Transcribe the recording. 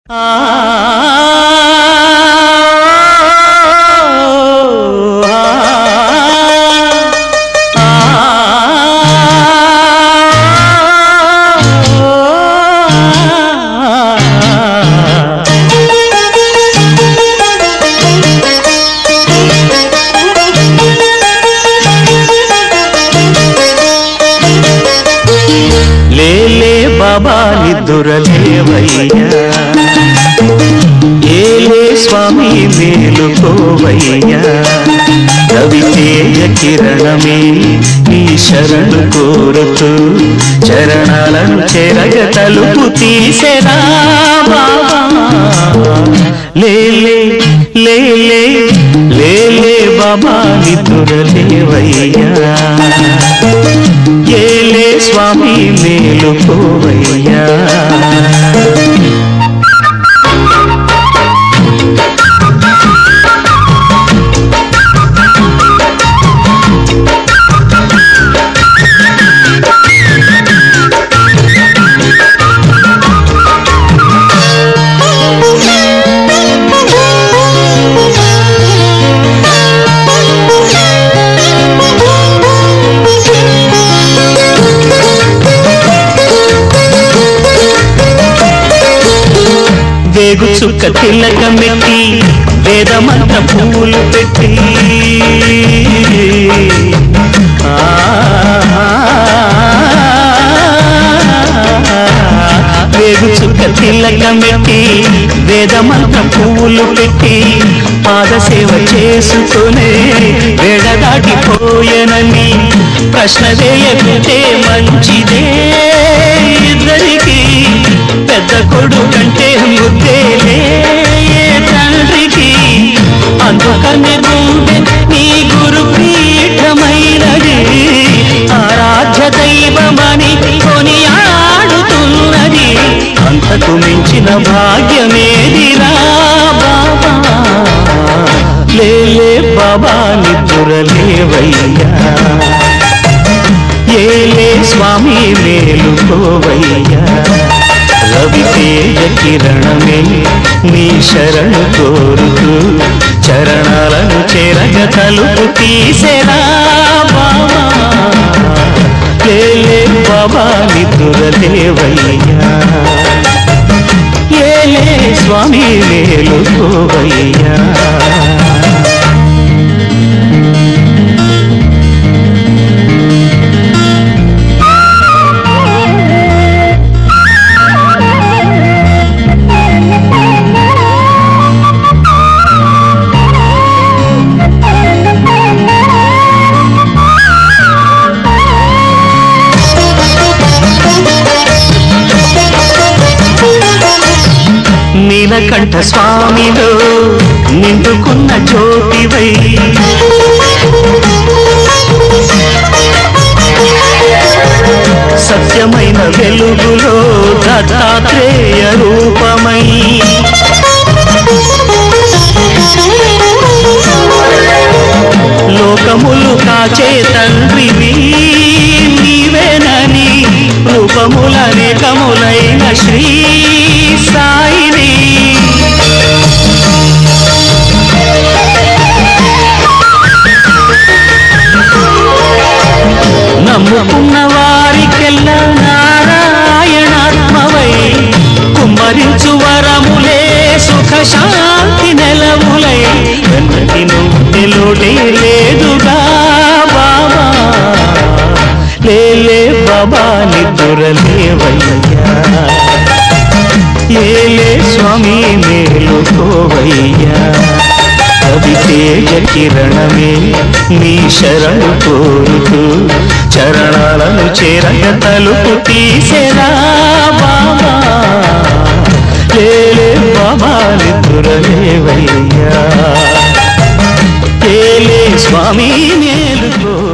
లేలే బాబా నిద్దురలేవయ్యా ఏలే స్వామి మేలుకోవయ్యా రవితేజ కిరణమే నీ శరణు కోరుతూ చరణాలను చెరగ తలుపు తీసెరా బాబా లేలే లేలే లేలే బాబా నిద్దురలేవయ్యా ఏలే స్వామి మేలుకోవయ్యా వేగు చుక్క తిలకమెట్టి వేదమంత పూలు పెట్టి ఆ, వేగు చుక్క తిలకమెట్టి వేదమంత పూలు పెట్టి పాదసేవ చేసుకునే వేడ దాటిపోయనని ప్రశ్న వేయకుంటే మంచిదే ఇద్దరికి పెద్ద కొడుకంటే ముద్దేలే ఏ తండ్రికి అందుకనే గుండె నీ గురు పీఠమైనది ఆరాధ్య దైవమని కొని ఆడుతున్నది అంతకు మించిన భాగ్యమేదిరా బాబా లేలే బాబా నిద్దురలేవయ్యా ఏలే స్వామి మేలుకోవయ్యా రవి తేజ కిరణమే నీ శరణు కోరుతూ చరణాలను చెరగ తలుపు తీసెరా బాబా లేలే బాబా నిద్దురలేవయ్యా ఏలే స్వామి మేలుకోవయ్యా నీలకంఠ స్వామిలో నిండుకున్న జ్యోతివై సత్యమైన వెలుగులో దత్తాత్రేయ రూపమై లోకములు కాచే తండ్రివి నీవేనని రూపములనేకములైన శ్రీ సాయిని నమ్ముకున్న వారికెల్లా నారాయణాత్మవై కుమ్మరించు వరములే సుఖ శాంతి నెలవులై వెన్నటి నుండి లేదుగా బాబా లేలే బాబా నిద్దురలేవయ్యా ఏలే స్వామి మేలుకోవయ్యా కవి తేజ కిరణమే నీ శరణు కోరుతూ చరణాలను చేరగ తలుపు తీసెరా బాబా లేలే బాబా నిద్దురలేవయ్యా ఏలే స్వామి మేలుకో